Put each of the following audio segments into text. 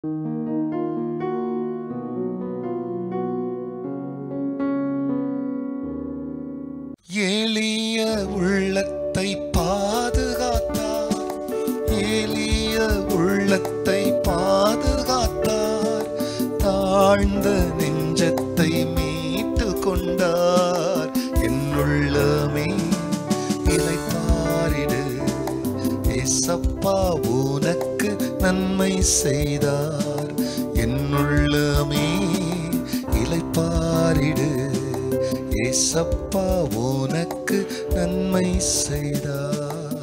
எளிய உள்ளத்தை பாதுகாத்தார் எளிய உள்ளத்தை பாதுகாத்தார் தாழ்ந்த நெஞ்சத்தை மீட்டு கொண்டார் என்னுள்ளமே இலைப்பாரிடு ஏசப்பா உனக்கு நன்மை செய்தார் என்னுள்ளமே இலைப்பாரிடு ஏசப்பா உனக்கு நன்மை செய்தார்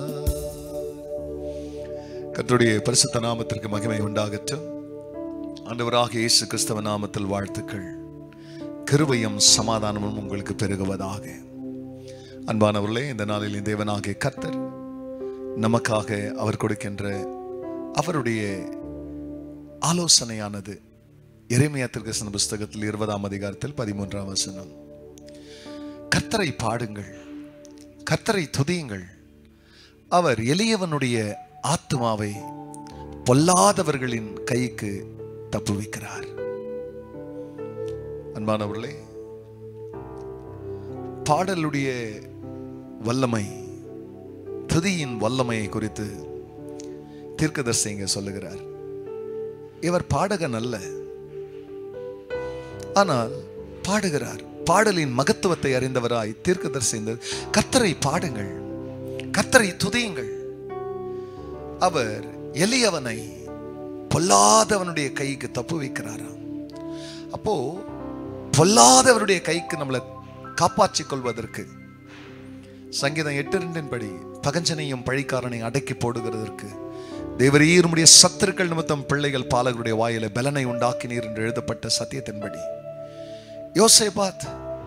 கர்த்தருடைய பரிசுத்த நாமத்திற்கு மகிமை உண்டாகட்டும் ஆண்டவராக இயேசு கிறிஸ்தவ நாமத்தில் வாழ்த்துக்கள் கிருபையும் சமாதானமும் உங்களுக்கு பெருகுவதாக அன்பானவர்களே இந்த நாளில் தேவனாகிய கர்த்தர் நமக்காக அவர் கொடுக்கின்ற அவருடைய ஆலோசனையானது எரேமியா திருக்கசன புஸ்தகத்தில் இருபதாம் அதிகாரத்தில் பதிமூன்றாம் வசனம் கர்த்தரை பாடுங்கள் கர்த்தரை துதியுங்கள் அவர் எளியவனுடைய ஆத்மாவை பொல்லாதவர்களின் கைக்கு தப்புவிக்கிறார் அன்பானவர்களே பாடலுடைய வல்லமை துதியின் வல்லமையை குறித்து தீர்க்கதர்சி இங்க சொல்லுகிறார் இவர் பாடகன் அல்ல ஆனால் பாடுகிறார் பாடலின் மகத்துவத்தை அறிந்தவராய் தீர்க்கதர்சி இந்த கர்த்தரை பாடுங்கள் கர்த்தரை துதியுங்கள் அவர் எளியவனை பொல்லாதவனுடைய கைக்கு தப்பு வைக்கிறாராம் அப்போ பொல்லாதவருடைய கைக்கு நம்மளை காப்பாற்றிக் கொள்வதற்கு சங்கீதம் எட்டு ரெண்டின் படி பகஞ்சனையும் பழிக்காரனை அடக்கி போடுகிறதற்கு தேவரீருடைய சத்துருக்கள் நிமித்தம் பிள்ளைகள் பாலகருடைய வாயில பலனை உண்டாக்கினீர் என்று எழுதப்பட்ட சத்தியத்தின்படி யோசேபாத்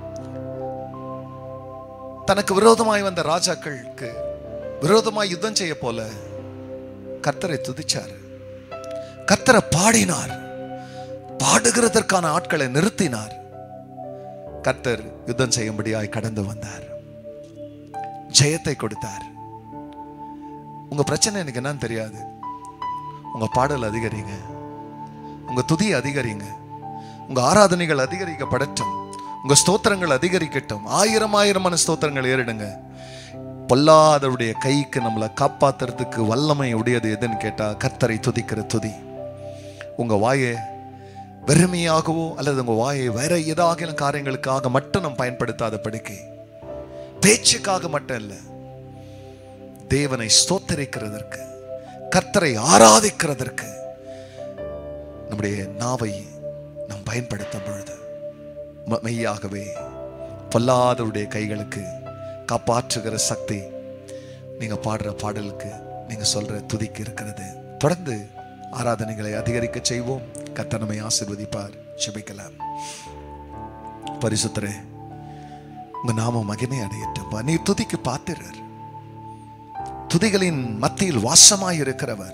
தனக்கு விரோதமாய் வந்த ராஜாக்களுக்கு விரோதமாய் யுத்தம் செய்ய போல கர்த்தரை துதிச்சார் கர்த்தரை பாடினார் பாடுகிறதற்கான ஆட்களை நிறுத்தினார் கர்த்தர் யுத்தம் செய்யும்படியாய் கடந்து வந்தார் ஜெயத்தை கொடுத்தார் உங்க பிரச்சனை எனக்கு என்னன்னு தெரியாது உங்க பாடல் அதிகரிங்க உங்க துதி அதிகரிங்க உங்க ஆராதனைகள் அதிகரிக்கப்படட்டும் உங்க ஸ்தோத்திரங்கள் அதிகரிக்கட்டும் ஆயிரம் ஆயிரமான ஸ்தோத்திரங்கள் ஏறிடுங்க பொல்லாதவருடைய கைக்கு நம்மளை காப்பாத்துறதுக்கு வல்லமை உடையது எதுன்னு கேட்டா கர்த்தரை துதிக்கிற துதி உங்க வாயை வெறுமையாகவோ அல்லது உங்க வாயை வேற ஏதாவது காரியங்களுக்காக மட்டும் நம்ம பயன்படுத்தாத படுக்கை பேச்சுக்காக மட்டும் இல்லை தேவனை ஸ்தோத்தரிக்கிறதற்கு கர்த்தரை ஆராதிக்கிறதற்கு நம்முடைய நாவை நாம் பயன்படுத்தும் பொழுது ம- மெய்யாகவே பொல்லாதவருடைய கைகளுக்கு காப்பாற்றுகிற சக்தி நீங்க பாடுற பாடலுக்கு நீங்க சொல்ற துதிக்கு இருக்கிறது தொடர்ந்து ஆராதனைகளை அதிகரிக்க செய்வோம் கர்த்தர் நம்மை ஆசீர்வதிப்பார் ஜெபிக்கலாம் பரிசுத்தரே உங்க நாம மகிமை அடையட்டும்பா நீ துதிக்கு பாத்திரர் துதிகளின் மத்தியில் வாசமாய் இருக்கிறவர்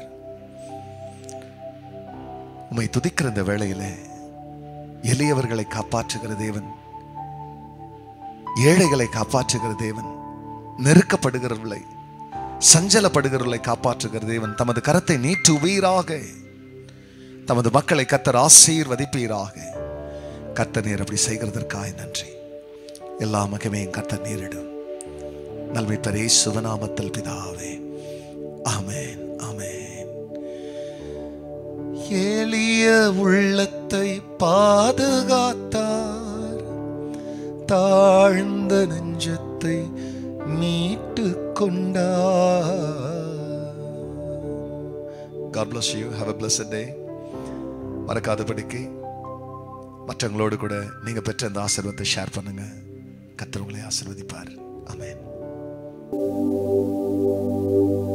உம்மை துதிக்கிற இந்த வேளையிலே எளியவர்களை காப்பாற்றுகிற தேவன் ஏழைகளை காப்பாற்றுகிற தேவன் நெருக்கப்படுகிறவர்களை சஞ்சலப்படுகிறவர்களை காப்பாற்றுகிற தேவன் தமது கரத்தை நீட்டுவீராக தமது மக்களை கத்தர் ஆசீர்வதிப்பீராக கர்த்தர் நீர் அப்படி செய்கிறதற்காய் நன்றி எல்லா மகிமையும் கர்த்தர் நீரிடும் நல்மைப்பரே சுவநாமத்தில் பிதாவே ஆமென் ஆமென் எளிய உள்ளத்தை பாதுகாத்தார் தாழ்ந்த நெஞ்சத்தை மீட்டு கொண்டார் God bless you. Have a blessed day. மறக்காதபடிக்கு மற்றவங்களோடு கூட நீங்க பெற்ற அந்த ஆசீர்வாதத்தை ஷேர் பண்ணுங்க கர்த்தர் உங்களை ஆசீர்வதிப்பார் ஆமென்